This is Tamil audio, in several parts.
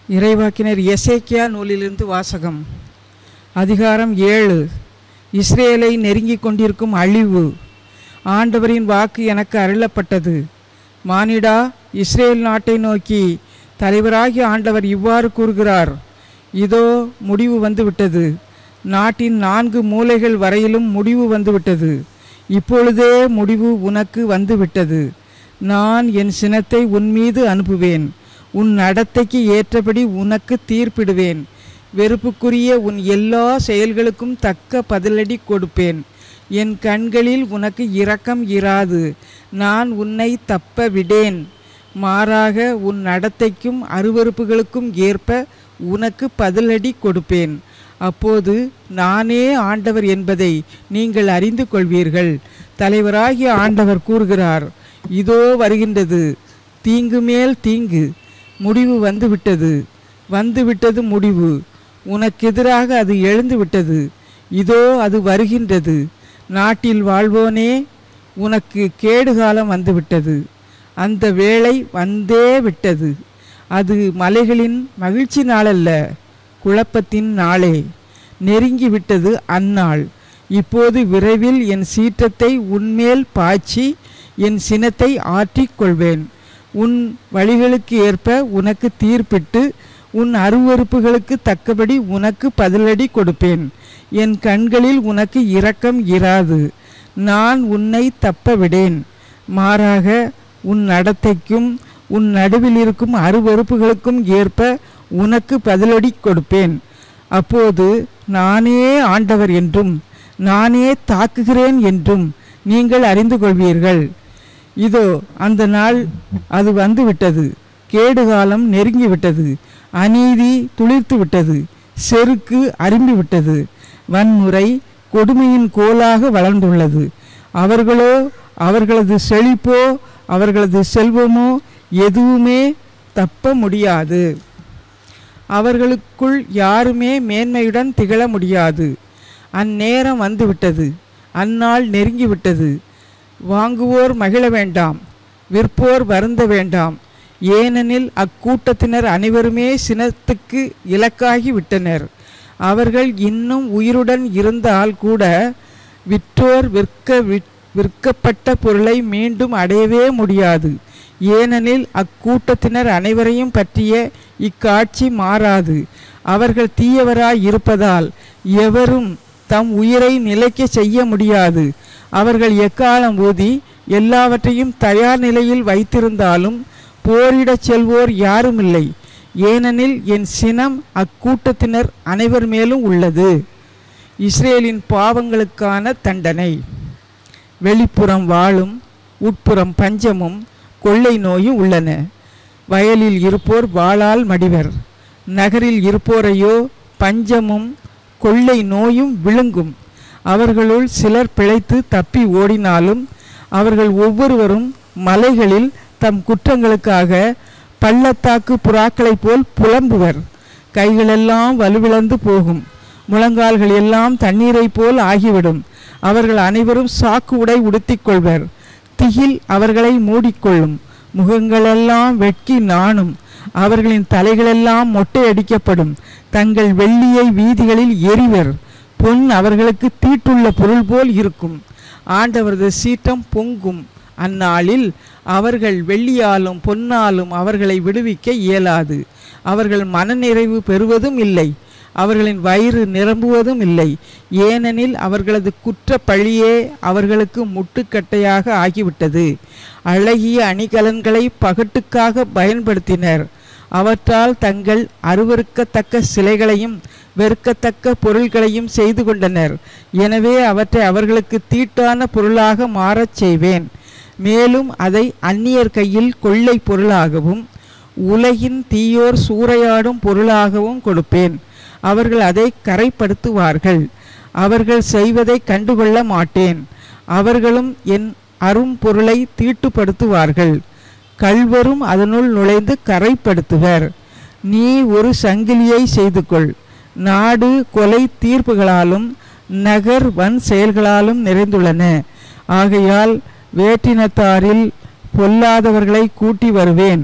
இறைவாக்கினர் எசேக்கியா நூலிலிருந்து வாசகம் அதிகாரம் ஏழு இஸ்ரேலை நெருங்கிக் கொண்டிருக்கும் அழிவு ஆண்டவரின் வாக்கு எனக்கு அருளப்பட்டது மானிடா இஸ்ரேல் நாட்டை நோக்கி தலைவராகிய ஆண்டவர் இவ்வாறு கூறுகிறார் இதோ முடிவு வந்துவிட்டது நாட்டின் நான்கு மூலைகள் வரையிலும் முடிவு வந்துவிட்டது இப்பொழுதே முடிவு உனக்கு வந்துவிட்டது நான் என் சினத்தை உன் மீது அனுப்புவேன் உன் நடத்தைக்கு ஏற்றபடி உனக்கு தீர்ப்பிடுவேன் வெறுப்புக்குரிய உன் எல்லா செயல்களுக்கும் தக்க பதிலடி கொடுப்பேன் என் கண்களில் உனக்கு இரக்கம் இராது நான் உன்னை தப்ப விடேன் மாறாக உன் நடத்தைக்கும் அருவருப்புகளுக்கும் ஏற்ப உனக்கு பதிலடி கொடுப்பேன் அப்போது நானே ஆண்டவர் என்பதை நீங்கள் அறிந்து கொள்வீர்கள் தலைவராகிய ஆண்டவர் கூறுகிறார் இதோ வருகின்றது தீங்கு மேல் தீங்கு முடிவு வந்துவிட்டது வந்துவிட்டது முடிவு உனக்கெதிராக அது எழுந்து விட்டது இதோ அது வருகின்றது நாட்டில் வாழ்வோனே உனக்கு கேடுகாலம் வந்துவிட்டது அந்த வேளை வந்தே விட்டது அது மலைகளின் மகிழ்ச்சி நாளல்ல குழப்பத்தின் நாளே நெருங்கி விட்டது அந்நாள் இப்போது விரைவில் என் சீற்றத்தை உன்மேல் பாய்ச்சி என் சினத்தை ஆற்றிக் கொள்வேன் உன் வழிகளுக்கு ஏற்ப உனக்கு தீர்ப்பிட்டு உன் அருவறுப்புகளுக்கு தக்கபடி உனக்கு பதிலடி கொடுப்பேன் என் கண்களில் உனக்கு இரக்கம் இராது நான் உன்னை தப்ப விடேன் மாறாக உன் நடத்தைக்கும் உன் நடுவில் இருக்கும் அருவறுப்புகளுக்கும் ஏற்ப உனக்கு பதிலடி கொடுப்பேன் அப்போது நானே ஆண்டவர் என்றும் நானே தாக்குகிறேன் என்றும் நீங்கள் அறிந்து கொள்வீர்கள் இதோ அந்த நாள் அது வந்துவிட்டது கேடுகாலம் நெருங்கிவிட்டது அநீதி துளிர்த்து விட்டது செருக்கு அரும்பி விட்டது வன்முறை கொடுமையின் கோலாக வளர்ந்துள்ளது அவர்களோ அவர்களது செழிப்போ அவர்களது செல்வமோ எதுவுமே தப்ப முடியாது அவர்களுக்குள் யாருமே மேன்மையுடன் திகழ முடியாது அந்நேரம் வந்துவிட்டது அந்நாள் நெருங்கிவிட்டது வாங்குவோர் மகிழ வேண்டாம் விற்போர் வருந்த வேண்டாம் ஏனெனில் அக்கூட்டத்தினர் அனைவருமே சினத்துக்கு இலக்காகி விட்டனர் அவர்கள் இன்னும் உயிருடன் இருந்தால் கூட விற்றோர் விற்க விற்- விற்கப்பட்ட பொருளை மீண்டும் அடையவே முடியாது ஏனெனில் அக்கூட்டத்தினர் அனைவரையும் பற்றிய இக்காட்சி மாறாது அவர்கள் தீயவராய் இருப்பதால் எவரும் தம் உயிரை நிலைக்க செய்ய முடியாது அவர்கள் எக்காலம் ஊதி எல்லாவற்றையும் தயார் நிலையில் வைத்திருந்தாலும் போரிடச் செல்வோர் யாருமில்லை ஏனெனில் என் சினம் அக்கூட்டத்தினர் அனைவர் மேலும் உள்ளது இஸ்ரேலின் பாவங்களுக்கான தண்டனை வெளிப்புறம் வாளும் உட்புறம் பஞ்சமும் கொள்ளை நோயும் உள்ளன வயலில் இருப்போர் வாளால் மடிவர் நகரில் இருப்போரையோ பஞ்சமும் கொள்ளை நோயும் விழுங்கும் அவர்களுள் சிலர் பிழைத்து தப்பி ஓடினாலும் அவர்கள் ஒவ்வொருவரும் மலைகளில் தம் குற்றங்களுக்காக பள்ளத்தாக்கு புறாக்களைப் போல் புலம்புவர் கைகளெல்லாம் வலுவிழந்து போகும் முழங்கால்கள் எல்லாம் தண்ணீரைப் போல் ஆகிவிடும் அவர்கள் அனைவரும் சாக்கு உடை உடுத்திக் கொள்வர் திகில் அவர்களை மூடிக்கொள்ளும் முகங்களெல்லாம் வெட்கி நாணும் அவர்களின் தலைகளெல்லாம் மொட்டையடிக்கப்படும் தங்கள் வெள்ளியை வீதிகளில் எறிவர் பொன் அவர்களுக்கு தீட்டுள்ள பொருள் போல் இருக்கும் ஆண்டவரது சீற்றம் பொங்கும் அந்நாளில் அவர்கள் வெள்ளியாலும் பொன்னாலும் அவர்களை விடுவிக்க இயலாது அவர்கள் மனநிறைவு பெறுவதும் இல்லை அவர்களின் வயிறு நிரம்புவதும் இல்லை ஏனெனில் அவர்களது குற்ற பழியே அவர்களுக்கு முட்டுக்கட்டையாக ஆகிவிட்டது அழகிய அணிகலன்களை பகட்டுக்காக பயன்படுத்தினர் அவற்றால் தங்கள் அருவருக்கத்தக்க சிலைகளையும் வெறுக்கத்தக்க பொருள்களையும் செய்து கொண்டனர் எனவே அவற்றை அவர்களுக்கு தீட்டான பொருளாக மாறச் செய்வேன் மேலும் அதை அந்நியர் கையில் கொள்ளை பொருளாகவும் உலகின் தீயோர் சூறையாடும் பொருளாகவும் கொடுப்பேன் அவர்கள் அதை கரைப்படுத்துவார்கள் அவர்கள் செய்வதை கண்டுகொள்ள மாட்டேன் அவர்களும் என் அரும் பொருளை தீட்டுப்படுத்துவார்கள் கள்வரும் அதனுள் நுழைந்து கரைப்படுத்துவர் நீ ஒரு சங்கிலியை செய்து கொள் நாடு கொலை தீர்ப்புகளாலும் நகர் வன் செயல்களாலும் நிறைந்துள்ளன ஆகையால் வேற்றினத்தாரில் பொல்லாதவர்களை கூட்டி வருவேன்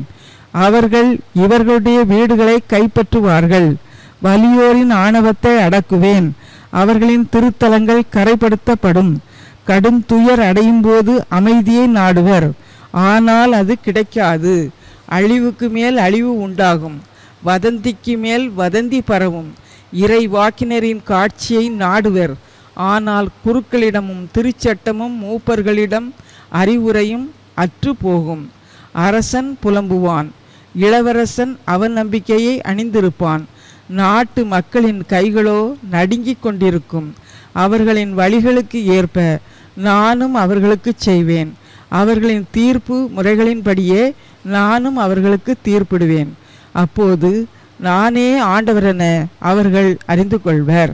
அவர்கள் இவர்களுடைய வீடுகளை கைப்பற்றுவார்கள் வலியோரின் ஆணவத்தை அடக்குவேன் அவர்களின் திருத்தலங்கள் கரைப்படுத்தப்படும் கடும் துயர் அடையும் போது அமைதியை நாடுவர் ஆனால் அது கிடைக்காது அழிவுக்கு மேல் அழிவு உண்டாகும் வதந்திக்கு மேல் வதந்தி பரவும் இறை வாக்கினரின் காட்சியை நாடுவர் ஆனால் குருக்களிடமும் திருச்சட்டமும் மூப்பர்களிடம் அறிவுரையும் அற்று போகும் அரசன் புலம்புவான் இளவரசன் அவன் நம்பிக்கையை அணிந்திருப்பான் நாட்டு மக்களின் கைகளோ நடுங்கிக் கொண்டிருக்கும் அவர்களின் வழிகளுக்கு ஏற்ப நானும் அவர்களுக்கு செய்வேன் அவர்களின் தீர்ப்பு முறைகளின்படியே நானும் அவர்களுக்கு தீர்ப்பிடுவேன் அப்போது நானே ஆண்டவரென அவர்கள் அறிந்து கொள்வர்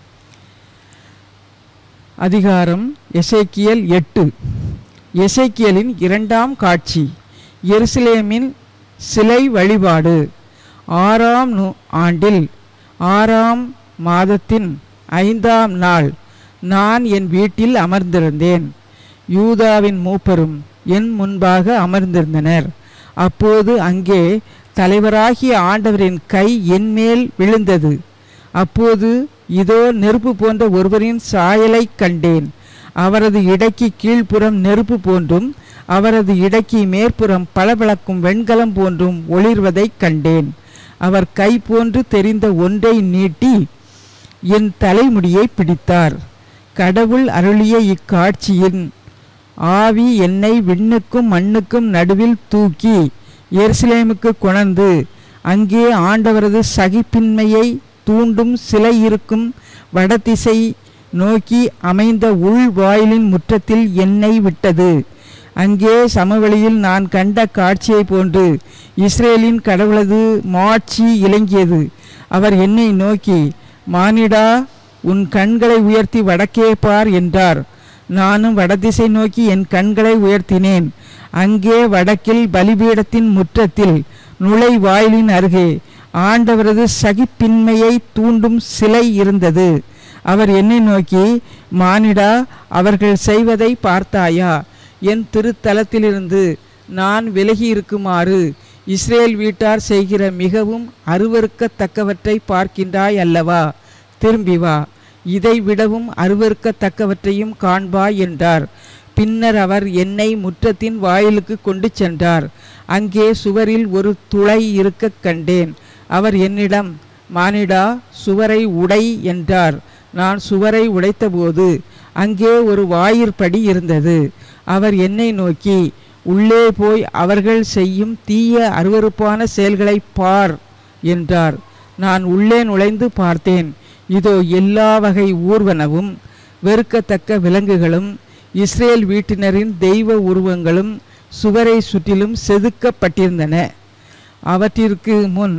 அதிகாரம் எசேக்கியல் எட்டு எசேக்கியலின் இரண்டாம் காட்சி எருசலேமின் சிலை வழிபாடு ஆறாம் நூ ஆண்டில் ஆறாம் மாதத்தின் ஐந்தாம் நாள் நான் என் வீட்டில் அமர்ந்திருந்தேன் யூதாவின் மூப்பரும் என் முன்பாக அமர்ந்திருந்தனர் அப்போது அங்கே தலைவராகிய ஆண்டவரின் கை என்மேல் விழுந்தது அப்போது இதோ நெருப்பு போன்ற ஒருவரின் சாயலைக் கண்டேன் அவரது இடைக்கு கீழ்ப்புறம் நெருப்பு போன்றும் அவரது இடைக்கு மேற்புறம் பளபளக்கும் வெண்கலம் போன்றும் ஒளிர்வதைக் கண்டேன் அவர் கை போன்று தெரிந்த ஒன்றை நீட்டி என் தலைமுடியை பிடித்தார் கடவுள் அருளிய இக்காட்சியின் ஆவி என்னை விண்ணுக்கும் மண்ணுக்கும் நடுவில் தூக்கி எருசலேமுக்கு கொணர்ந்து அங்கே ஆண்டவரது சகிப்பின்மையை தூண்டும் சிலை இருக்கும் வடதிசை நோக்கி அமைந்த உள் வாயிலின் முற்றத்தில் என்னை விட்டது அங்கே சமவெளியில் நான் கண்ட காட்சியைப் போன்று இஸ்ரேலின் கடவுளது மாட்சி இலங்கியது அவர் என்னை நோக்கி மானிடா உன் கண்களை உயர்த்தி வடக்கே பார் என்றார் நானும் வடதிசை நோக்கி என் கண்களை உயர்த்தினேன் அங்கே வடக்கில் பலிபீடத்தின் முற்றத்தில் நுழைவாயிலின் அருகே ஆண்டவரது சகிப்பின்மையை தூண்டும் சிலை இருந்தது அவர் என்னை நோக்கி மானிடா அவர்கள் செய்வதை பார்த்தாயா என் திருத்தலத்திலிருந்து நான் விலகி இருக்குமாறு இஸ்ரேல் வீட்டார் செய்கிற மிகவும் அருவருக்கத்தக்கவற்றை பார்க்கின்றாய் அல்லவா திரும்பி வா இதை விடவும் அருவருக்கத்தக்கவற்றையும் காண்பாய் என்றார் பின்னர் அவர் என்னை முற்றத்தின் வாயிலுக்கு கொண்டு சென்றார் அங்கே சுவரில் ஒரு துளை இருக்கக் கண்டேன் அவர் என்னிடம் மானிடா சுவரை உடை என்றார் நான் சுவரை உடைத்தபோது அங்கே ஒரு வாயிற்படி இருந்தது அவர் என்னை நோக்கி உள்ளே போய் அவர்கள் செய்யும் தீய அருவருப்பான செயல்களை பார் என்றார் நான் உள்ளே நுழைந்து பார்த்தேன் இதோ எல்லா வகை ஊர்வனவும் வெறுக்கத்தக்க விலங்குகளும் இஸ்ரேல் வீட்டினரின் தெய்வ உருவங்களும் சுவரை சுற்றிலும் செதுக்கப்பட்டிருந்தன அவற்றிற்கு முன்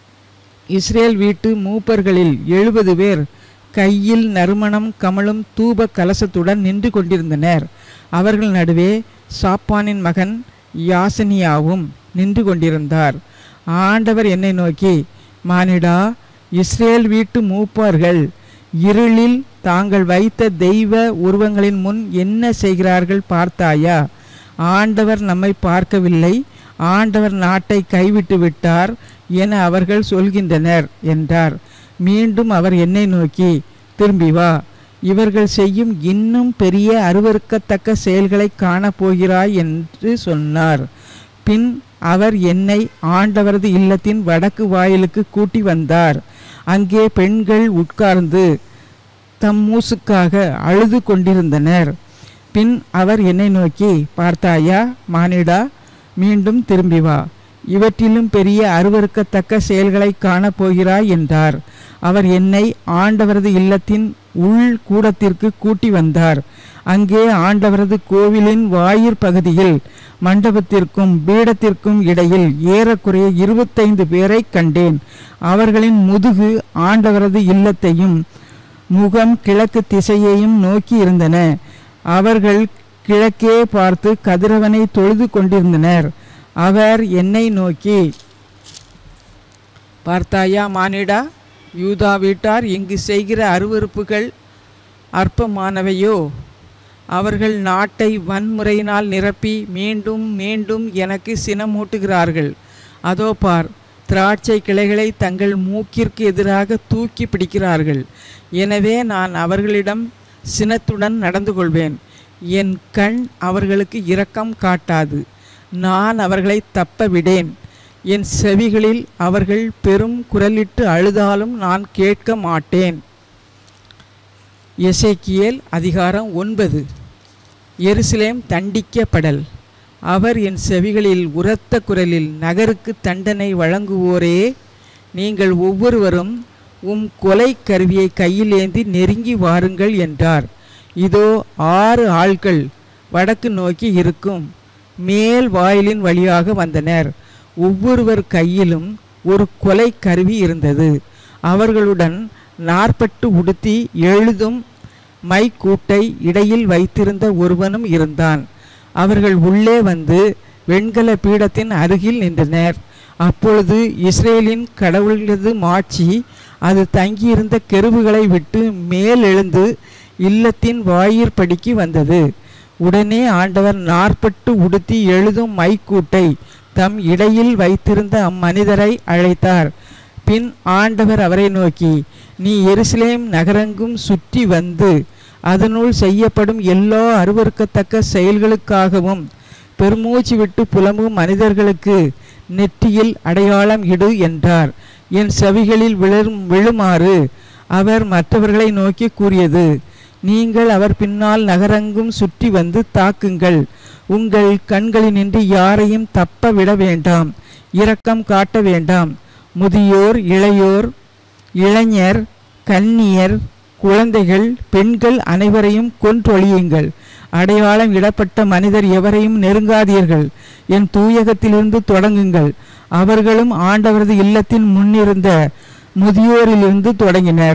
இஸ்ரேல் வீட்டு மூப்பர்களில் எழுபது பேர் கையில் நறுமணம் கமலும் தூப கலசத்துடன் நின்று கொண்டிருந்தனர் அவர்கள் நடுவே சாப்பானின் மகன் யாசனியாவும் நின்று கொண்டிருந்தார் ஆண்டவர் என்னை நோக்கி மானிடா இஸ்ரேல் வீட்டு மூப்பர்கள் இருளில் தாங்கள் வைத்த தெய்வ உருவங்களின் முன் என்ன செய்கிறார்கள் பார்த்தாயா ஆண்டவர் நம்மை பார்க்கவில்லை ஆண்டவர் நாட்டை கைவிட்டு விட்டார் என அவர்கள் சொல்கின்றனர் என்றார் மீண்டும் அவர் என்னை நோக்கி திரும்பி வா இவர்கள் செய்யும் இன்னும் பெரிய அருவருக்கத்தக்க செயல்களை காணப்போகிறாய் என்று சொன்னார் பின் அவர் என்னை ஆண்டவரது இல்லத்தின் வடக்கு வாயிலுக்கு கூட்டி வந்தார் அங்கே பெண்கள் உட்கார்ந்து தம் மூசுக்காக அழுது கொண்டிருந்தனர் பின் அவர் என்னை நோக்கி பார்த்தாயா மானிடா மீண்டும் திரும்பி வா இவற்றிலும் பெரிய அருவருக்கத்தக்க செயல்களை காணப்போகிறாய் என்றார் அவர் என்னை ஆண்டவரது இல்லத்தின் உள் கூடத்திற்கு கூட்டி வந்தார் அங்கே ஆண்டவரது கோவிலின் வாயிற் பகுதியில் மண்டபத்திற்கும் பீடத்திற்கும் இடையில் ஏறக்குறைய இருபத்தைந்து பேரை கண்டேன் அவர்களின் முதுகு ஆண்டவரது இல்லத்தையும் முகம் கிழக்கு திசையையும் நோக்கி இருந்தன அவர்கள் கிழக்கே பார்த்து கதிரவனை தொழுது கொண்டிருந்தனர் அவர் என்னை நோக்கி பார்த்தாயா மானிடா யூதா வீட்டார் இங்கு செய்கிற அருவருப்புகள் அற்பமானவையோ அவர்கள் நாட்டை வன்முறையினால் நிரப்பி மீண்டும் மீண்டும் எனக்கு சினமூட்டுகிறார்கள் அதோ பார் திராட்சை கிளைகளை தங்கள் மூக்கிற்கு எதிராக தூக்கி பிடிக்கிறார்கள் எனவே நான் அவர்களிடம் சினத்துடன் நடந்து கொள்வேன் என் கண் அவர்களுக்கு இரக்கம் காட்டாது நான் அவர்களை தப்ப விடேன் என் செவிகளில் அவர்கள் பெரும் குரலிட்டு அழுதாலும் நான் கேட்க மாட்டேன் எசேக்கியேல் அதிகாரம் ஒன்பது எருசலேம் தண்டிக்கப்படல் அவர் என் செவிகளில் உரத்த குரலில் நகருக்கு தண்டனை வழங்குவோரே நீங்கள் ஒவ்வொருவரும் உம் கொலை கருவியை கையில் ஏந்தி நெருங்கி வாருங்கள் என்றார் இதோ ஆறு ஆள்கள் வடக்கு நோக்கி இருக்கும் மேல் வாயிலின் வழியாக வந்தனர் ஒவ்வொருவர் கையிலும் ஒரு கொலை கருவி இருந்தது அவர்களுடன் நாற்பட்டு உடுத்தி எழுதும் மைக்கூட்டை இடையில் வைத்திருந்த ஒருவனும் இருந்தான் அவர்கள் உள்ளே வந்து வெண்கல பீடத்தின் அருகில் நின்றனர் அப்பொழுது இஸ்ரேலின் கடவுளது மாட்சி அது தங்கியிருந்த கெருவுகளை விட்டு மேல் எழுந்து இல்லத்தின் வாயிற்படிக்கு வந்தது உடனே ஆண்டவர் நாற்பட்டு உடுத்தி எழுதும் மைக்கூட்டை தம் இடையில் வைத்திருந்த அம்மனிதரை அழைத்தார் பின் ஆண்டவர் அவரை நோக்கி நீ எருசலேம் நகரெங்கும் சுற்றி வந்து அதனுள் செய்யப்படும் எல்லா அருவருக்கத்தக்க செயல்களுக்காகவும் பெருமூச்சு விட்டு புலம்பும் மனிதர்களுக்கு நெற்றியில் அடையாளம் இடு என்றார் என் செவிகளில் விழும் விழுமாறு அவர் மற்றவர்களை நோக்கி கூறியது நீங்கள் அவர் பின்னால் நகரெங்கும் சுற்றி வந்து தாக்குங்கள் உங்கள் கண்களினின்று யாரையும் தப்ப விட வேண்டாம் இரக்கம் காட்ட வேண்டாம் முதியோர் இளையோர் இளைஞர் கன்னியர் குழந்தைகள் பெண்கள் அனைவரையும் கொன்றொழியுங்கள் அடையாளம் இடப்பட்ட மனிதர் எவரையும் நெருங்காதீர்கள் என் தூயகத்திலிருந்து தொடங்குங்கள் அவர்களும் ஆண்டவரது இல்லத்தின் முன்னிருந்த முதியோரிலிருந்து தொடங்கினர்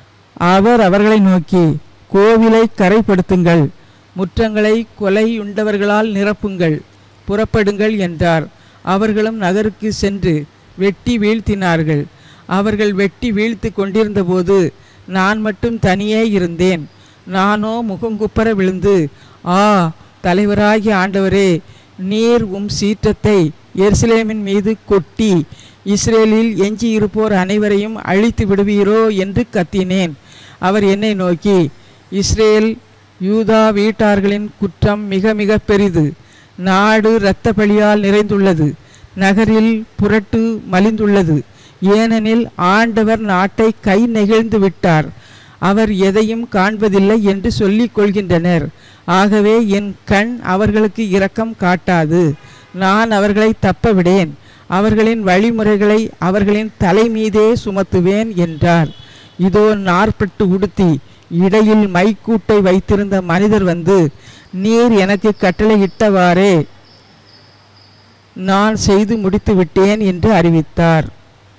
அவர் அவர்களை நோக்கி கோவிலை கரைப்படுத்துங்கள் முற்றங்களை கொலையுண்டவர்களால் நிரப்புங்கள் புறப்படுங்கள் என்றார் அவர்களும் நகருக்கு சென்று வெட்டி வீழ்த்தினார்கள் அவர்கள் வெட்டி வீழ்த்து கொண்டிருந்தபோது நான் மட்டும் தனியே இருந்தேன் நானோ முகங்குப்பர விழுந்து ஆ தலைவராகிய ஆண்டவரே நீர் உம் சீற்றத்தை எருசலேமின் மீது கொட்டி இஸ்ரேலில் எஞ்சியிருப்போர் அனைவரையும் அழித்து விடுவீரோ என்று கத்தினேன் அவர் என்னை நோக்கி இஸ்ரேல் யூதா வீட்டார்களின் குற்றம் மிக மிக பெரிது நாடு இரத்த பலியால் நிறைந்துள்ளது நகரில் புரட்டு மலிந்துள்ளது ஏனெனில் ஆண்டவர் நாட்டை கை நெகிழ்ந்து விட்டார் அவர் எதையும் காண்பதில்லை என்று சொல்லிக் கொள்கின்றனர் ஆகவே என் கண் அவர்களுக்கு இரக்கம் காட்டாது நான் அவர்களை தப்ப விடேன் அவர்களின் வழிமுறைகளை அவர்களின் தலை மீதே சுமத்துவேன் என்றார் இதோ நாற்பட்டு உடுத்தி இடையில் மைக்கூட்டை வைத்திருந்த மனிதர் வந்து நீர் எனக்கு கட்டளையிட்டவாறே நான் செய்து முடித்து விட்டேன் என்று அறிவித்தார்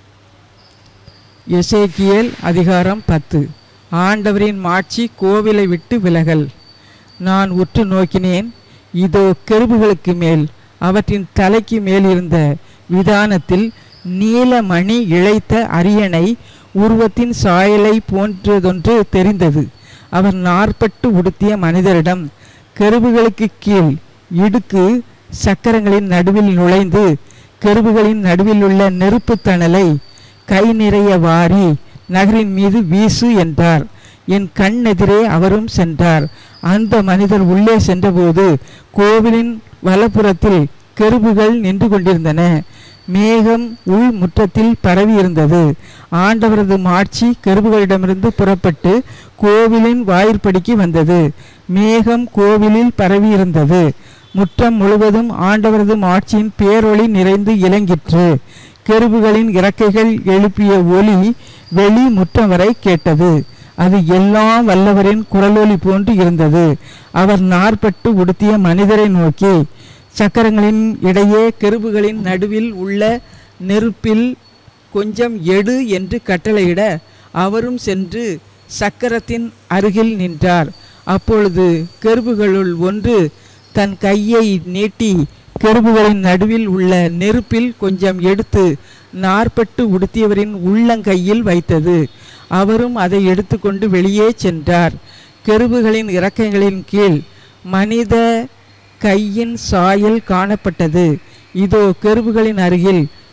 எசேக்கியேல் அதிகாரம் பத்து ஆண்டவரின் மாட்சி கோவிலை விட்டு விலகல் நான் உற்று நோக்கினேன் இதோ கெருபுகளுக்கு மேல் அவற்றின் தலைக்கு மேல் இருந்த விதானத்தில் நீலமணி இழைத்த அரியணை உருவத்தின் சாயலை போன்றதொன்று தெரிந்தது அவர் நாற்பட்டு உடுத்திய மனிதரிடம் கெருபுகளுக்கு கீழ் இடுக்கு சக்கரங்களின் நடுவில் நுழைந்து கெருபுகளின் நடுவில் உள்ள நெருப்புத் தணலை கை நிறைய வாரி நகரின் மீது வீசு என்றார் என் கண் எதிரே அவரும் சென்றார் அந்த மனிதர் உள்ளே சென்றபோது கோவிலின் வலப்புறத்தில் கெருபுகள் நின்று கொண்டிருந்தன மேகம் உள் முற்றத்தில் பரவி இருந்தது ஆண்டவரது மாட்சி கெருபுகளிடமிருந்து புறப்பட்டு கோவிலின் வாயிற்படிக்கு வந்தது மேகம் கோவிலில் பரவி இருந்தது முற்றம் முழுவதும் ஆண்டவரது மாட்சியின் பேரொளி நிறைந்து இலங்கிற்று கெருபுகளின் இறக்கைகள் எழுப்பிய ஒலி வெளி முற்றம் வரை கேட்டது அது எல்லாம் வல்லவரின் குரலொலி போன்று இருந்தது அவர் நாற்பட்டு உடுத்திய மனிதரை நோக்கி சக்கரங்களின் இடையே கெருபுகளின் நடுவில் உள்ள நெருப்பில் கொஞ்சம் எடு என்று கட்டளையிட அவரும் சென்று சக்கரத்தின் அருகில் நின்றார் அப்பொழுது கெருபுகளுள் ஒன்று தன் கையை நீட்டி கெருபுகளின் நடுவில் உள்ள நெருப்பில் கொஞ்சம் எடுத்து நாற்பட்டு உடுத்தியவரின் உள்ளங்கையில் வைத்தது அவரும் அதை எடுத்துக்கொண்டு வெளியே சென்றார் கெருபுகளின் இறக்கைகளின் கீழ் மனித கையின் சாயல் காணப்பட்டது இதோ கெருபுகளின் அருகில்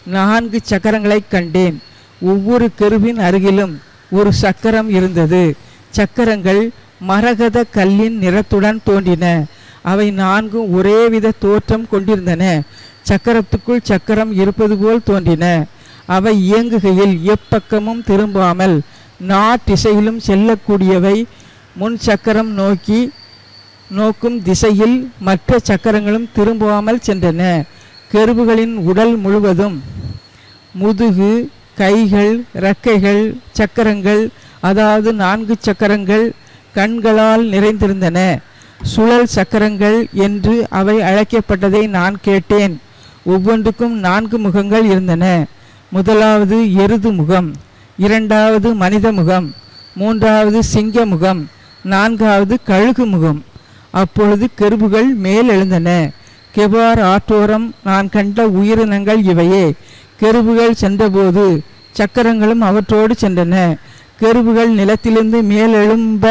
நான்கு சக்கரங்களைக் கண்டேன் ஒவ்வொரு கெருவின் அருகிலும் ஒரு சக்கரம் இருந்தது சக்கரங்கள் மரகத கல்லின் நிறத்துடன் தோன்றின அவை நான்கும் ஒரேவித தோற்றம் கொண்டிருந்தன சக்கரத்துக்குள் சக்கரம் இருப்பது போல் தோன்றின அவை இயங்குகையில் எப்பக்கமும் திரும்பாமல் நாட்டிசையிலும் செல்லக்கூடியவை முன் சக்கரம் நோக்கி நோக்கும் திசையில் மற்ற சக்கரங்களும் திரும்பாமல் சென்றன கெருவுகளின் உடல் முழுவதும் முதுகு கைகள் இறக்கைகள் சக்கரங்கள் அதாவது நான்கு சக்கரங்கள் கண்களால் நிறைந்திருந்தன சுழல் சக்கரங்கள் என்று அவை அழைக்கப்பட்டதை நான் கேட்டேன் ஒவ்வொன்றுக்கும் நான்கு முகங்கள் இருந்தன முதலாவது எருது முகம் இரண்டாவது மனித முகம் மூன்றாவது சிங்க முகம் நான்காவது கழுகு முகம் அப்பொழுது கெருபுகள் மேல் எழுந்தன கெபார் ஆற்றோரம் நான் கண்ட உயிரினங்கள் இவையே கெருபுகள் சென்றபோது சக்கரங்களும் அவற்றோடு சென்றன கெருபுகள் நிலத்திலிருந்து மேலெழும்ப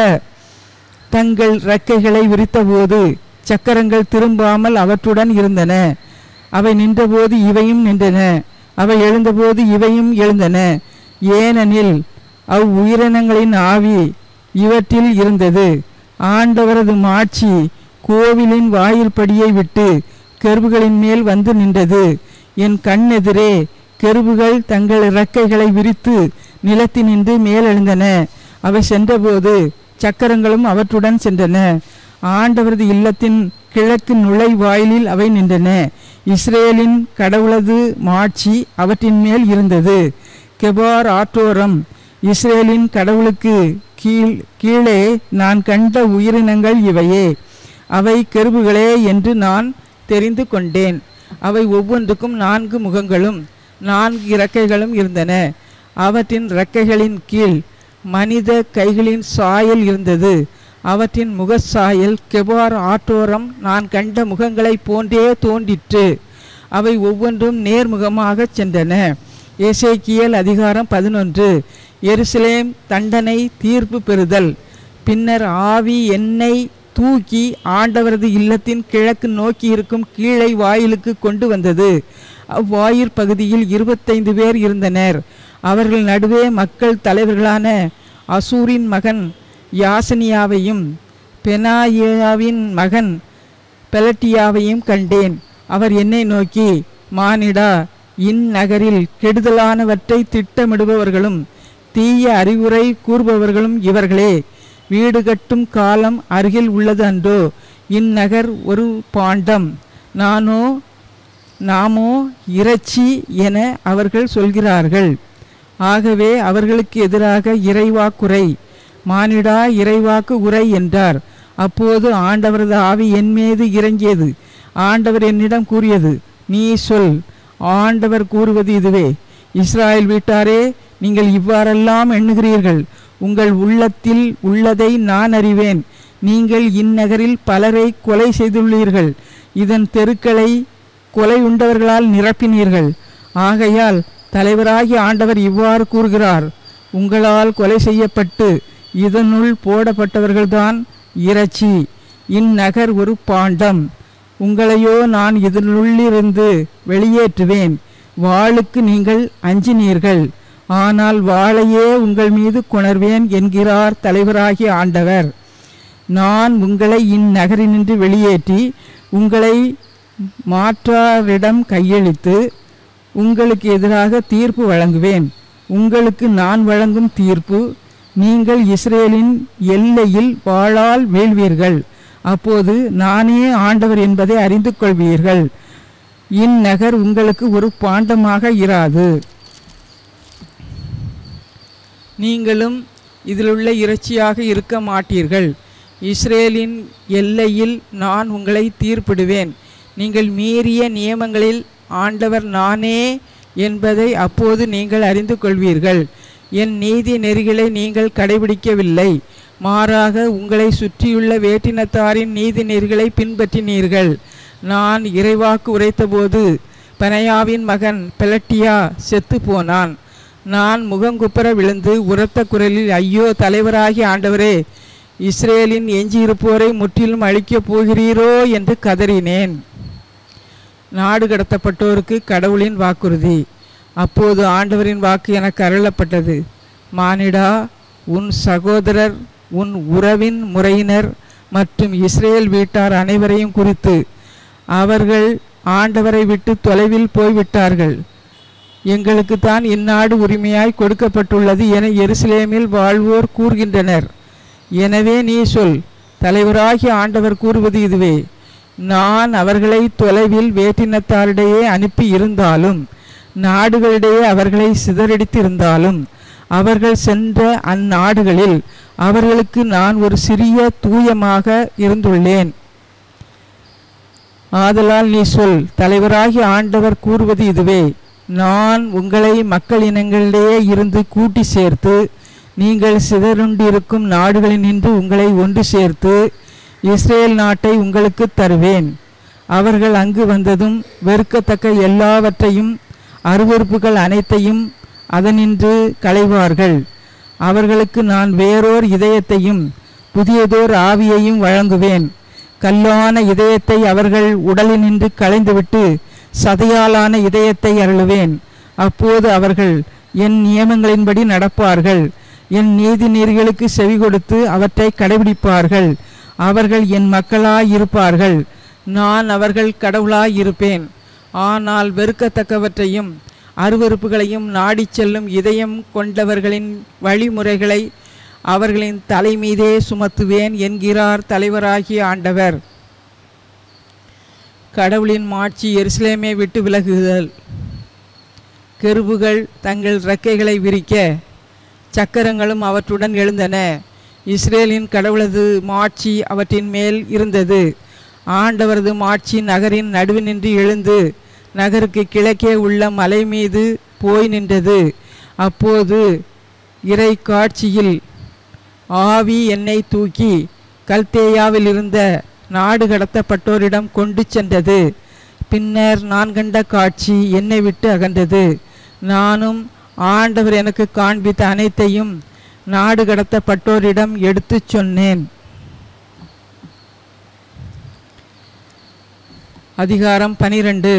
தங்கள் இறக்கைகளை விரித்தபோது சக்கரங்கள் திரும்பாமல் அவற்றுடன் இருந்தன அவை நின்றபோது இவையும் நின்றன அவை எழுந்தபோது இவையும் எழுந்தன ஏனெனில் அவ் உயிரினங்களின் ஆவி இவற்றில் இருந்தது ஆண்டவரது மாட்சி கோவிலின் வாயிற்படியை விட்டு கெருபுகளின் மேல் வந்து நின்றது என் கண்ணெதிரே கெருபுகள் தங்கள் இறக்கைகளை விரித்து நிலத்தினின்று மேலெழுந்தன அவை சென்றபோது சக்கரங்களும் அவற்றுடன் சென்றன ஆண்டவரது இல்லத்தின் கிழக்கு நுழைவாயிலில் அவை நின்றன இஸ்ரேலின் கடவுளது மாட்சி அவற்றின் மேல் இருந்தது கெபார் ஆற்றோரம் இஸ்ரேலின் கடவுளுக்கு கீழ் கீழே நான் கண்ட உயிரினங்கள் இவையே அவை கெருபுகளே என்று நான் தெரிந்து கொண்டேன் அவை ஒவ்வொன்றுக்கும் நான்கு முகங்களும் நான்கு இறக்கைகளும் இருந்தன அவற்றின் இறக்கைகளின் கீழ் மனித கைகளின் சாயல் இருந்தது அவற்றின் முகச்சாயல் கெபார் ஆற்றோரம் நான் கண்ட முகங்களைப் போன்றே தோன்றிற்று அவை ஒவ்வொன்றும் நேர்முகமாகச் சென்றன ஏசேக்கியல் அதிகாரம் பதினொன்று எருசலேம் தண்டனை தீர்ப்பு பெறுதல் பின்னர் ஆவி என்னை தூக்கி ஆண்டவரது இல்லத்தின் கிழக்கு நோக்கி இருக்கும் கீழே வாயிலுக்கு கொண்டு வந்தது அவ்வாயிற் பகுதியில் இருபத்தைந்து பேர் இருந்தனர் அவர்கள் நடுவே மக்கள் தலைவர்களான அசூரின் மகன் யாசனியாவையும் பெனாயாவின் மகன் பெலட்டியாவையும் கண்டேன் அவர் என்னை நோக்கி மானிடா இந்நகரில் கெடுதலானவற்றை திட்டமிடுபவர்களும் தீய அறிவுரை கூறுபவர்களும் இவர்களே வீடு கட்டும் காலம் அருகில் உள்ளது அன்றோ இந்நகர் ஒரு பாண்டம் நானோ நாமோ இறைச்சி என அவர்கள் சொல்கிறார்கள் ஆகவே அவர்களுக்கு எதிராக இறைவாக்குரை மானிடா இறைவாக்கு உரை என்றார் அப்போது ஆண்டவரது ஆவி என் மீது இறங்கியது ஆண்டவர் என்னிடம் கூறியது நீ சொல் ஆண்டவர் கூறுவது இதுவே இஸ்ராயேல் வீட்டாரே நீங்கள் இவ்வாறெல்லாம் எண்ணுகிறீர்கள் உங்கள் உள்ளத்தில் உள்ளதை நான் அறிவேன் நீங்கள் இந்நகரில் பலரை கொலை செய்துள்ளீர்கள் இதன் தெருக்களை கொலை உண்டவர்களால் நிரப்பினீர்கள் ஆகையால் தலைவராகிய ஆண்டவர் இவ்வாறு கூறுகிறார் உங்களால் கொலை செய்யப்பட்டு இதனுள் போடப்பட்டவர்கள்தான் இறைச்சி இந்நகர் ஒரு பாண்டம் உங்களையோ நான் இதனுள்ளிருந்து வெளியேற்றுவேன் வாளுக்கு நீங்கள் அஞ்சினீர்கள் ஆனால் வாளையே உங்கள் மீது கொணர்வேன் என்கிறார் தலைவராகிய ஆண்டவர் நான் உங்களை இந்நகரினின்று வெளியேற்றி உங்களை மாற்றாரிடம் கையளித்து உங்களுக்கு எதிராக தீர்ப்பு வழங்குவேன் உங்களுக்கு நான் வழங்கும் தீர்ப்பு நீங்கள் இஸ்ரேலின் எல்லையில் வாளால் வீழ்வீர்கள் அப்போது நானே ஆண்டவர் என்பதை அறிந்து கொள்வீர்கள் இந்நகர் உங்களுக்கு ஒரு பாண்டமாக இராது நீங்களும் இதிலுள்ள இறைச்சியாக இருக்க மாட்டீர்கள் இஸ்ரேலின் எல்லையில் நான் உங்களை தீர்ப்பிடுவேன் நீங்கள் மீறிய நியமங்களில் ஆண்டவர் நானே என்பதை அப்போது நீங்கள் அறிந்து கொள்வீர்கள் என் நீதி நெறிகளை நீங்கள் கடைபிடிக்கவில்லை மாறாக உங்களை சுற்றியுள்ள வேற்றினத்தாரின் நீதி நெறிகளை பின்பற்றினீர்கள் நான் இறைவாக்கு உரைத்தபோது பனையாவின் மகன் பெலட்டியா செத்து போனான் நான் முகங்குப்புற விழுந்து உரத்த குரலில் ஐயோ தலைவராகி ஆண்டவரே இஸ்ரேலின் எஞ்சியிருப்போரை முற்றிலும் அழிக்கப் போகிறீரோ என்று கதறினேன் நாடு கடத்தப்பட்டோருக்கு கடவுளின் வாக்குறுதி அப்போது ஆண்டவரின் வாக்கு எனக்கு அருளப்பட்டது மானிடா உன் சகோதரர் உன் உறவின் முறையினர் மற்றும் இஸ்ரேல் வீட்டார் அனைவரையும் குறித்து அவர்கள் ஆண்டவரை விட்டு தொலைவில் போய்விட்டார்கள் எங்களுக்கு தான் இந்நாடு உரிமையாய் கொடுக்கப்பட்டுள்ளது என எருசலேமில் வாழ்வோர் கூறுகின்றனர் எனவே நீ சொல் தலைவராகிய ஆண்டவர் கூறுவது இதுவே நான் அவர்களை தொலைவில் வேற்றினத்தாரிடையே அனுப்பி இருந்தாலும் நாடுகளிடையே அவர்களை சிதறடித்திருந்தாலும் அவர்கள் சென்ற அந்நாடுகளில் அவர்களுக்கு நான் ஒரு சிறிய தூயமாக இருந்துள்ளேன் ஆதலால் நீ சொல் தலைவராகிய ஆண்டவர் கூறுவது இதுவே நான் உங்களை மக்கள் இனங்களிடையே இருந்து கூட்டி சேர்த்து நீங்கள் சிதறுண்டிருக்கும் நாடுகளினின்று உங்களை ஒன்று சேர்த்து இஸ்ரேல் நாட்டை உங்களுக்கு தருவேன் அவர்கள் அங்கு வந்ததும் வெறுக்கத்தக்க எல்லாவற்றையும் அருவருப்புகள் அனைத்தையும் அதனின்று களைவார்கள் அவர்களுக்கு நான் வேறோர் இதயத்தையும் புதியதோர் ஆவியையும் வழங்குவேன் கல்லான இதயத்தை அவர்கள் உடலினின்று களைந்துவிட்டு சதையாலான இதயத்தை அருளுவேன் அப்போது அவர்கள் என் நியமங்களின்படி நடப்பார்கள் என் நீதி நெறிகளுக்கு செவி கொடுத்து அவற்றை கடைபிடிப்பார்கள் அவர்கள் என் மக்களாயிருப்பார்கள் நான் அவர்கள் கடவுளாயிருப்பேன் ஆனால் வெறுக்கத்தக்கவற்றையும் அருவருப்புகளையும் நாடிச் செல்லும் இதயம் கொண்டவர்களின் வழிமுறைகளை அவர்களின் தலைமீதே சுமத்துவேன் என்கிறார் தலைவராகிய ஆண்டவர் கடவுளின் மாட்சி எருசலேமை விட்டு விலகுதல் கெருபுகள் தங்கள் இறக்கைகளை விரிக்க சக்கரங்களும் அவற்றுடன் எழுந்தன இஸ்ரேலின் கடவுளது மாட்சி அவற்றின் மேல் இருந்தது ஆண்டவரது மாட்சி நகரின் நடுவினின்று எழுந்து நகருக்கு கிழக்கே உள்ள மலை மீது போய் நின்றது அப்போது இறை காட்சியில் ஆவி என்னை தூக்கி கல்தேயாவில் இருந்த நாடு கடத்தப்பட்டோரிடம் கொண்டு சென்றது பின்னர் நான் கண்ட காட்சி என்னை விட்டு அகன்றது நானும் ஆண்டவர் எனக்கு காண்பித்த அனைத்தையும் நாடு கடத்தப்பட்டோரிடம் எடுத்துச் சொன்னேன் அதிகாரம் பனிரெண்டு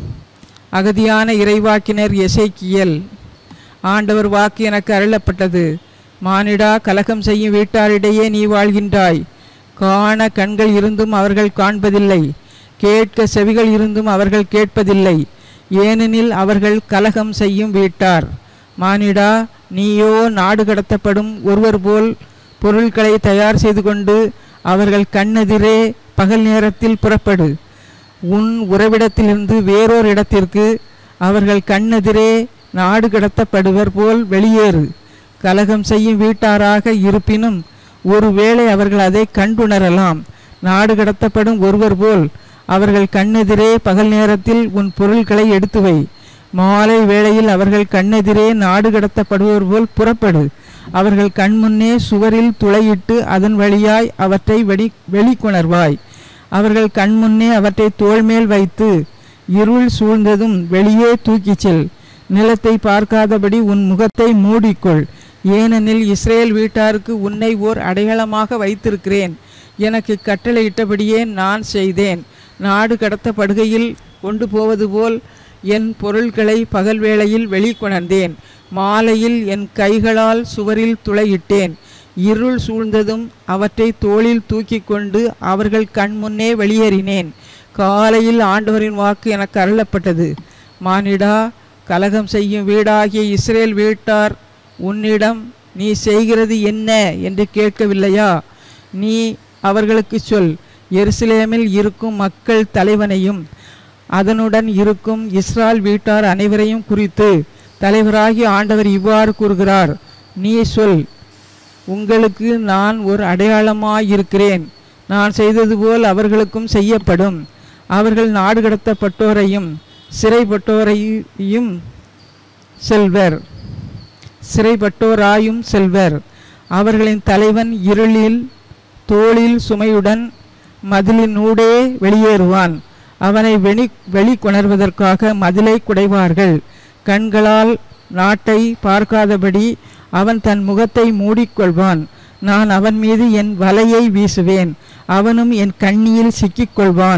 அகதியான இறைவாக்கினர் எசேக்கியல் ஆண்டவர் வாக்கு எனக்கு அருளப்பட்டது மானிடா கலகம் செய்யும் வீட்டாரிடையே நீ வாழ்கின்றாய் காண கண்கள் இருந்தும் அவர்கள் காண்பதில்லை கேட்க செவிகள் இருந்தும் அவர்கள் கேட்பதில்லை ஏனெனில் அவர்கள் கலகம் செய்யும் வீட்டார் மானிடா நீயோ நாடு கடத்தப்படும் ஒருவர் போல் பொருட்களை தயார் செய்து கொண்டு அவர்கள் கண்ணெதிரே பகல் நேரத்தில் புறப்படு உன் உறவிடத்திலிருந்து வேறொரு இடத்திற்கு அவர்கள் கண்ணெதிரே நாடு கடத்தப்படுவர் போல் வெளியேறு கலகம் செய்யும் வீட்டாராக இருப்பினும் ஒருவேளை அவர்கள் அதை கண்டுணரலாம் நாடு கடத்தப்படும் ஒருவர் போல் அவர்கள் கண்ணெதிரே பகல் நேரத்தில் உன் பொருட்களை எடுத்து வை மாலை வேளையில் அவர்கள் கண்ணெதிரே நாடு கடத்தப்படுவர் போல் புறப்படு அவர்கள் கண்முன்னே சுவரில் துளையிட்டு அதன் வழியாய் அவற்றை வெடி வெளிக்கொணர்வாய் அவர்கள் கண்முன்னே அவற்றை தோள்மேல் வைத்து இருள் சூழ்ந்ததும் வெளியே தூக்கிச் செல் நிலத்தை பார்க்காதபடி உன் முகத்தை மூடிக்கொள் ஏனெனில் இஸ்ரேல் வீட்டாருக்கு உன்னை ஓர் அடையாளமாக வைத்திருக்கிறேன் எனக்கு கட்டளையிட்டபடியே நான் செய்தேன் நாடு கடத்தப்படுகையில் கொண்டு போவது போல் என் பொருட்களை பகல் வேளையில் வெளிக்கொணர்ந்தேன் மாலையில் என் கைகளால் சுவரில் துளையிட்டேன் இருள் சூழ்ந்ததும் அவற்றை தோளில் தூக்கி கொண்டு அவர்கள் கண்முன்னே வெளியேறினேன் காலையில் ஆண்டவரின் வாக்கு எனக்கு அருளப்பட்டது மானிடா கலகம் செய்யும் வீடாகிய இஸ்ரேல் வீட்டார் உன்னிடம் நீ செய்கிறது என்ன என்று கேட்கவில்லையா நீ அவர்களுக்கு சொல் எருசலேமில் இருக்கும் மக்கள் தலைவனையும் அதனுடன் இருக்கும் இஸ்ரால் வீட்டார் அனைவரையும் குறித்து தலைவராகிய ஆண்டவர் இவ்வாறு கூறுகிறார் நீ சொல் உங்களுக்கு நான் ஒரு அடையாளமாயிருக்கிறேன் நான் செய்தது போல் அவர்களுக்கும் செய்யப்படும் அவர்கள் நாடு கடத்தப்பட்டோரையும் சிறைப்பட்டோரையும் செல்வர் சிறைப்பட்டோராயும் செல்வர் அவர்களின் தலைவன் இருளில் தோளில் சுமையுடன் மதிலினூடே வெளியேறுவான் அவனை வெளி வெளிக்கொணர்வதற்காக மதிலை குடைவார்கள் கண்களால் நாட்டை பார்க்காதபடி அவன் தன் முகத்தை மூடிக்கொள்வான் நான் அவன் மீது என் வலையை வீசுவேன் அவனும் என் கண்ணியில் சிக்கிக்கொள்வான்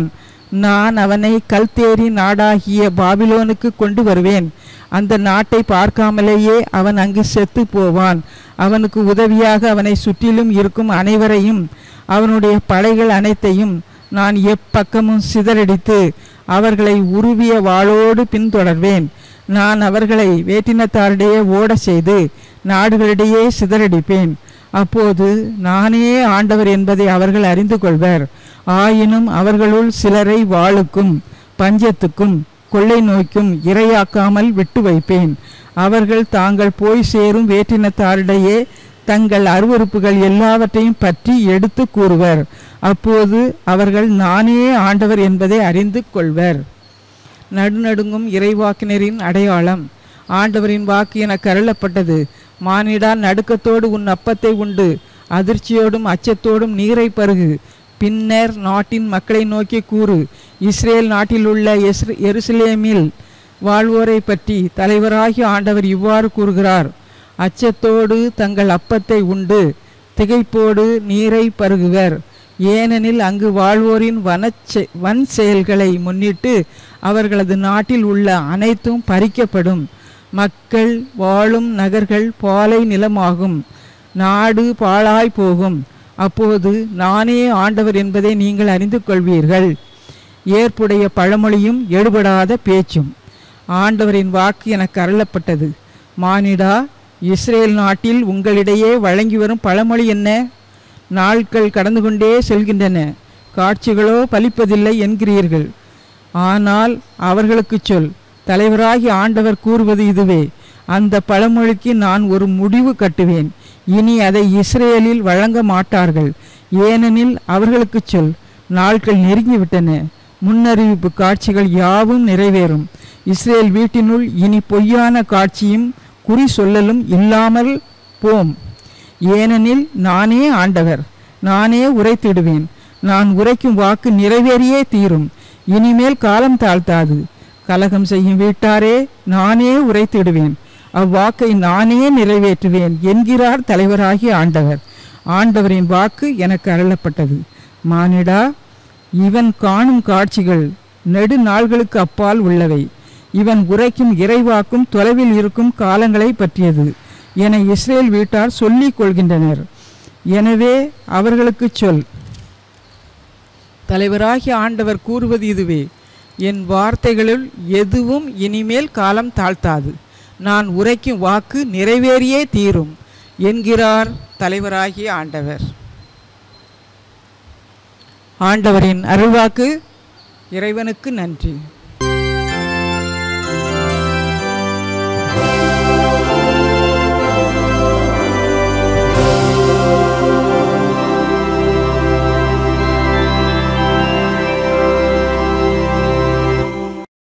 நான் அவனை கல்தேரி நாடாகிய பாபிலோனுக்கு கொண்டு வருவேன் அந்த நாட்டை பார்க்காமலேயே அவன் அங்கு செத்து போவான் அவனுக்கு உதவியாக அவனை சுற்றிலும் இருக்கும் அனைவரையும் அவனுடைய படைகள் அனைத்தையும் நான் எப்பக்கமும் சிதறடித்து அவர்களை உருவிய வாளோடு பின்தொடர்வேன் நான் அவர்களை வேட்டினத்தாரிடையே ஓட செய்து நாடுகளிடையே சிதறடிப்பேன் அப்போது நானே ஆண்டவர் என்பதை அவர்கள் அறிந்து கொள்வர் ஆயினும் அவர்களுள் சிலரை வாளுக்கும் பஞ்சத்துக்கும் கொள்ளை நோய்க்கும் இரையாக்காமல் விட்டு வைப்பேன் அவர்கள் தாங்கள் போய் சேரும் வேற்றினத்தாரிடையே தங்கள் அருவருப்புகள் எல்லாவற்றையும் பற்றி எடுத்து கூறுவர் அப்போது அவர்கள் நானே ஆண்டவர் என்பதை அறிந்து கொள்வர் நடுநடுங்கும் இறைவாக்கினரின் அடையாளம் ஆண்டவரின் வாக்கு எனக்கு அருளப்பட்டது மானிடா நடுக்கத்தோடு உன் அப்பத்தை உண்டு அதிர்ச்சியோடும் அச்சத்தோடும் நீரை பருகு பின்னர் நாட்டின் மக்களை நோக்கி கூறு இஸ்ரேல் நாட்டில் உள்ள எஸ்ர- எருசலேமில் வாழ்வோரை பற்றி தலைவராகிய ஆண்டவர் இவ்வாறு கூறுகிறார் அச்சத்தோடு தங்கள் அப்பத்தை உண்டு திகைப்போடு நீரை பருகுவர் ஏனெனில் அங்கு வாழ்வோரின் வனச்செ வன் செயல்களை முன்னிட்டு அவர்களது நாட்டில் உள்ள அனைத்தும் பறிக்கப்படும் மக்கள் வாழும் நகர்கள் பாலை நிலமாகும் நாடு பாழாய் போகும் அப்போது நானே ஆண்டவர் என்பதை நீங்கள் அறிந்து கொள்வீர்கள் ஏற்புடைய பழமொழியும் எடுபடாத பேச்சும் ஆண்டவரின் வாக்கு எனக்கு அருளப்பட்டது மானிடா இஸ்ரேல் நாட்டில் உங்களிடையே வழங்கி வரும் பழமொழி என்ன நாட்கள் கடந்து கொண்டே செல்கின்றன காட்சிகளோ பலிப்பதில்லை என்கிறீர்கள் ஆனால் அவர்களுக்கு சொல் தலைவராகி ஆண்டவர் கூறுவது இதுவே அந்த பழமொழிக்கு நான் ஒரு முடிவு கட்டுவேன் இனி அதை இஸ்ரேலில் வழங்க மாட்டார்கள் ஏனெனில் அவர்களுக்கு சொல் நாட்கள் நெருங்கிவிட்டன முன்னறிவிப்பு காட்சிகள் யாவும் நிறைவேறும் இஸ்ரேல் வீட்டினுள் இனி பொய்யான காட்சியும் குறி சொல்லலும் இல்லாமல் போம் ஏனெனில் நானே ஆண்டவர் நானே உரைத்திடுவேன் நான் உரைக்கும் வாக்கு நிறைவேறியே தீரும் இனிமேல் காலம் தாழ்த்தாது கலகம் செய்யும் வீட்டாரே நானே உரைத்திடுவேன் அவ்வாக்கை நானே நிறைவேற்றுவேன் என்கிறார் தலைவராகிய ஆண்டவர் ஆண்டவரின் வாக்கு எனக்கு அருளப்பட்டது மானிடா இவன் காணும் காட்சிகள் நெடு நாள்களுக்கு அப்பால் உள்ளவை இவன் உரைக்கும் இறைவாக்கும் தொலைவில் இருக்கும் காலங்களை பற்றியது என இஸ்ரேல் வீட்டார் சொல்லிக் கொள்கின்றனர் எனவே அவர்களுக்கு சொல் தலைவராகிய ஆண்டவர் கூறுவது இதுவே என் வார்த்தைகளுள் எதுவும் இனிமேல் காலம் தாழ்த்தாது நான் உரைக்கும் வாக்கு நிறைவேறியே தீரும் என்கிறார் தலைவராகிய ஆண்டவர் ஆண்டவரின் அருள்வாக்கு இறைவனுக்கு நன்றி